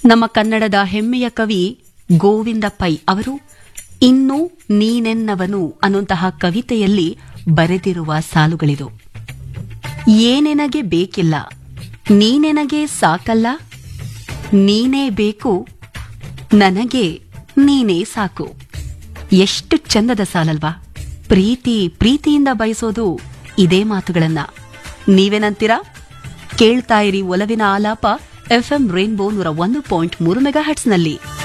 ನಮ್ಮ ಕನ್ನಡದ ಹೆಮ್ಮೆಯ ಕವಿ ಗೋವಿಂದ ಪೈ ಅವರು ಇನ್ನು ನೀನೆನ್ನವನು ಅನ್ನುವಂತಹ ಕವಿತೆಯಲ್ಲಿ ಬರೆದಿರುವ ಸಾಲುಗಳಿದು ಏನೆನಗೆ ಬೇಕಿಲ್ಲ ನೀನೆನಗೆ ಸಾಕಲ್ಲ ನೀನೇ ಬೇಕು ನನಗೆ ನೀನೇ ಸಾಕು ಎಷ್ಟು ಚಂದದ ಸಾಲಲ್ವಾ ಪ್ರೀತಿ ಪ್ರೀತಿಯಿಂದ ಬಯಸೋದು ಇದೇ ಮಾತುಗಳನ್ನ ನೀವೇನಂತೀರಾ ಕೇಳ್ತಾ ಇರಿ ಒಲವಿನ ಆಲಾಪ ಎಫ್ಎಂ ರೇನ್ಬೋ ನೂರ ಒಂದು ಪಾಯಿಂಟ್ ಮೂರು ಮೆಗಾ ಹಟ್ಸ್ನಲ್ಲಿ